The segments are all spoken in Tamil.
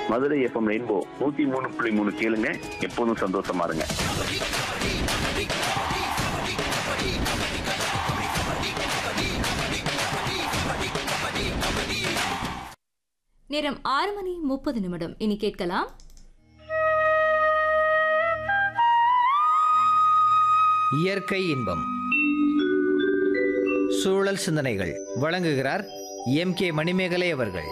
மதுரை எஃப்எம் ரெயின்போ நூத்தி மூணு புள்ளி மூணு கேளுங்க எப்போதும் சந்தோஷமா இருங்க நேரம் ஆறு மணி முப்பது நிமிடம் இனி கேட்கலாம் இயற்கை இன்பம் சூழல் சிந்தனைகள் வழங்குகிறார் எம் கே மணிமேகலை அவர்கள்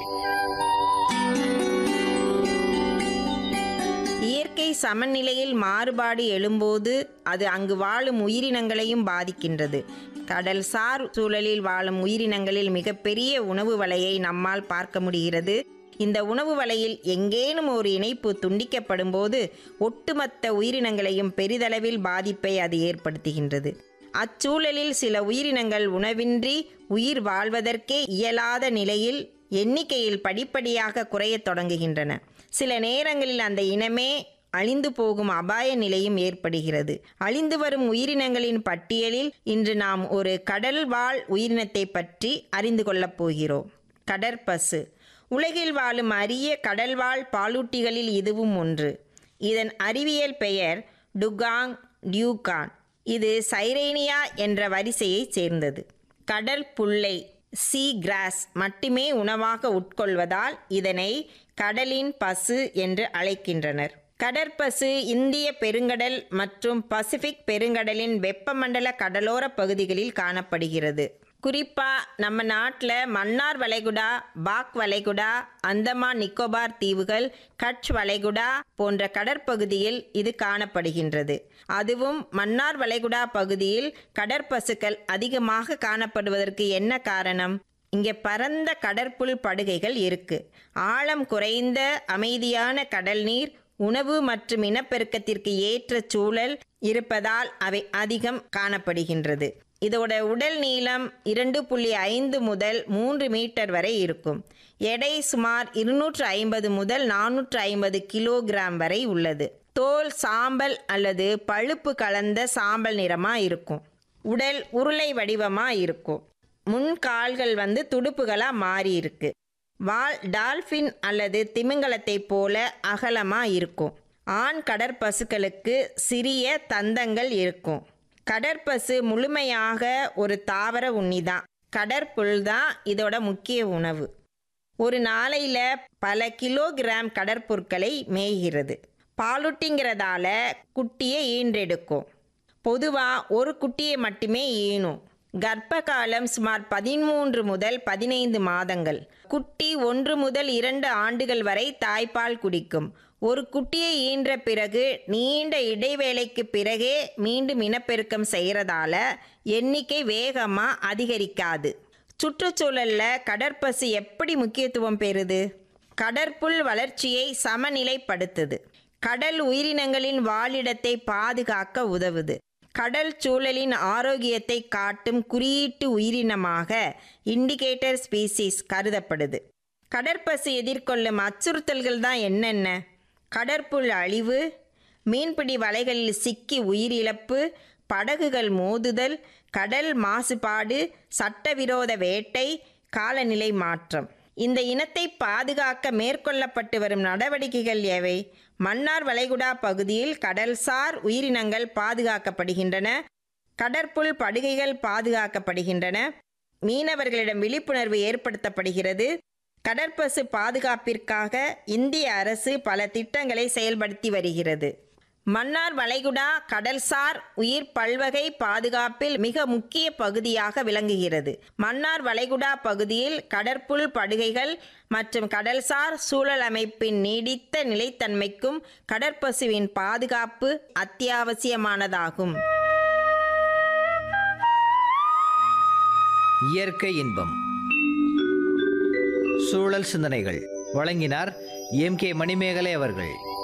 இயற்கை சமநிலையில் மாறுபாடு எழும்போது அது அங்கு வாழும் உயிரினங்களையும் பாதிக்கின்றது கடல்சார் சூழலில் வாழும் உயிரினங்களில் மிகப்பெரிய உணவு வலையை நம்மால் பார்க்க முடிகிறது இந்த உணவு வலையில் எங்கேனும் ஒரு இணைப்பு துண்டிக்கப்படும் போது ஒட்டுமொத்த உயிரினங்களையும் பெரிதளவில் பாதிப்பை அது ஏற்படுத்துகின்றது அச்சூழலில் சில உயிரினங்கள் உணவின்றி உயிர் வாழ்வதற்கே இயலாத நிலையில் எண்ணிக்கையில் படிப்படியாக குறையத் தொடங்குகின்றன சில நேரங்களில் அந்த இனமே அழிந்து போகும் அபாய நிலையும் ஏற்படுகிறது அழிந்து வரும் உயிரினங்களின் பட்டியலில் இன்று நாம் ஒரு கடல் வாழ் உயிரினத்தை பற்றி அறிந்து கொள்ளப் போகிறோம் கடற்பசு உலகில் வாழும் அரிய கடல்வாழ் பாலூட்டிகளில் இதுவும் ஒன்று இதன் அறிவியல் பெயர் டுகாங் டியூகான் இது சைரேனியா என்ற வரிசையைச் சேர்ந்தது கடல் புல்லை சீ கிராஸ் மட்டுமே உணவாக உட்கொள்வதால் இதனை கடலின் பசு என்று அழைக்கின்றனர் கடற்பசு இந்திய பெருங்கடல் மற்றும் பசிபிக் பெருங்கடலின் வெப்பமண்டல கடலோர பகுதிகளில் காணப்படுகிறது குறிப்பா நம்ம நாட்டில் மன்னார் வளைகுடா பாக் வளைகுடா அந்தமான் நிக்கோபார் தீவுகள் கட்ச் வளைகுடா போன்ற கடற்பகுதியில் இது காணப்படுகின்றது அதுவும் மன்னார் வளைகுடா பகுதியில் கடற்பசுக்கள் அதிகமாக காணப்படுவதற்கு என்ன காரணம் இங்கே பரந்த கடற்புல் படுகைகள் இருக்கு ஆழம் குறைந்த அமைதியான கடல் நீர் உணவு மற்றும் இனப்பெருக்கத்திற்கு ஏற்ற சூழல் இருப்பதால் அவை அதிகம் காணப்படுகின்றது இதோட உடல் நீளம் இரண்டு புள்ளி ஐந்து முதல் மூன்று மீட்டர் வரை இருக்கும் எடை சுமார் இருநூற்று ஐம்பது முதல் நானூற்று ஐம்பது கிலோகிராம் வரை உள்ளது தோல் சாம்பல் அல்லது பழுப்பு கலந்த சாம்பல் நிறமா இருக்கும் உடல் உருளை வடிவமா இருக்கும் முன் கால்கள் வந்து துடுப்புகளா மாறி இருக்கு வால் டால்பின் அல்லது திமிங்கலத்தைப் போல அகலமா இருக்கும் ஆண் கடற்பசுக்களுக்கு சிறிய தந்தங்கள் இருக்கும் கடற்பசு முழுமையாக ஒரு தாவர உண்ணிதான் கடற்புல் தான் இதோட முக்கிய உணவு ஒரு நாளையில் பல கிலோகிராம் கடற்பொருட்களை மேய்கிறது பாலூட்டிங்கிறதால குட்டியை ஈன்றெடுக்கும் பொதுவாக ஒரு குட்டியை மட்டுமே ஈனும் கர்ப்ப காலம் சுமார் பதிமூன்று முதல் பதினைந்து மாதங்கள் குட்டி ஒன்று முதல் இரண்டு ஆண்டுகள் வரை தாய்ப்பால் குடிக்கும் ஒரு குட்டியை ஈன்ற பிறகு நீண்ட இடைவேளைக்கு பிறகே மீண்டும் இனப்பெருக்கம் செய்கிறதால எண்ணிக்கை வேகமாக அதிகரிக்காது சுற்றுச்சூழல்ல கடற்பசு எப்படி முக்கியத்துவம் பெறுது கடற்புல் வளர்ச்சியை சமநிலைப்படுத்துது கடல் உயிரினங்களின் வாழிடத்தை பாதுகாக்க உதவுது கடல் சூழலின் ஆரோக்கியத்தை காட்டும் குறியீட்டு உயிரினமாக இண்டிகேட்டர் ஸ்பீசிஸ் கருதப்படுது கடற்பசு எதிர்கொள்ளும் அச்சுறுத்தல்கள் தான் என்னென்ன கடற்புல் அழிவு மீன்பிடி வலைகளில் சிக்கி உயிரிழப்பு படகுகள் மோதுதல் கடல் மாசுபாடு சட்டவிரோத வேட்டை காலநிலை மாற்றம் இந்த இனத்தை பாதுகாக்க மேற்கொள்ளப்பட்டு வரும் நடவடிக்கைகள் எவை மன்னார் வளைகுடா பகுதியில் கடல்சார் உயிரினங்கள் பாதுகாக்கப்படுகின்றன கடற்புல் படுகைகள் பாதுகாக்கப்படுகின்றன மீனவர்களிடம் விழிப்புணர்வு ஏற்படுத்தப்படுகிறது கடற்பசு பாதுகாப்பிற்காக இந்திய அரசு பல திட்டங்களை செயல்படுத்தி வருகிறது மன்னார் வளைகுடா கடல்சார் உயிர் பல்வகை பாதுகாப்பில் மிக முக்கிய பகுதியாக விளங்குகிறது மன்னார் வளைகுடா பகுதியில் கடற்புல் படுகைகள் மற்றும் கடல்சார் சூழல் அமைப்பின் நீடித்த நிலைத்தன்மைக்கும் கடற்பசுவின் பாதுகாப்பு அத்தியாவசியமானதாகும் இயற்கை இன்பம் சூழல் சிந்தனைகள் வழங்கினார் எம் கே மணிமேகலை அவர்கள்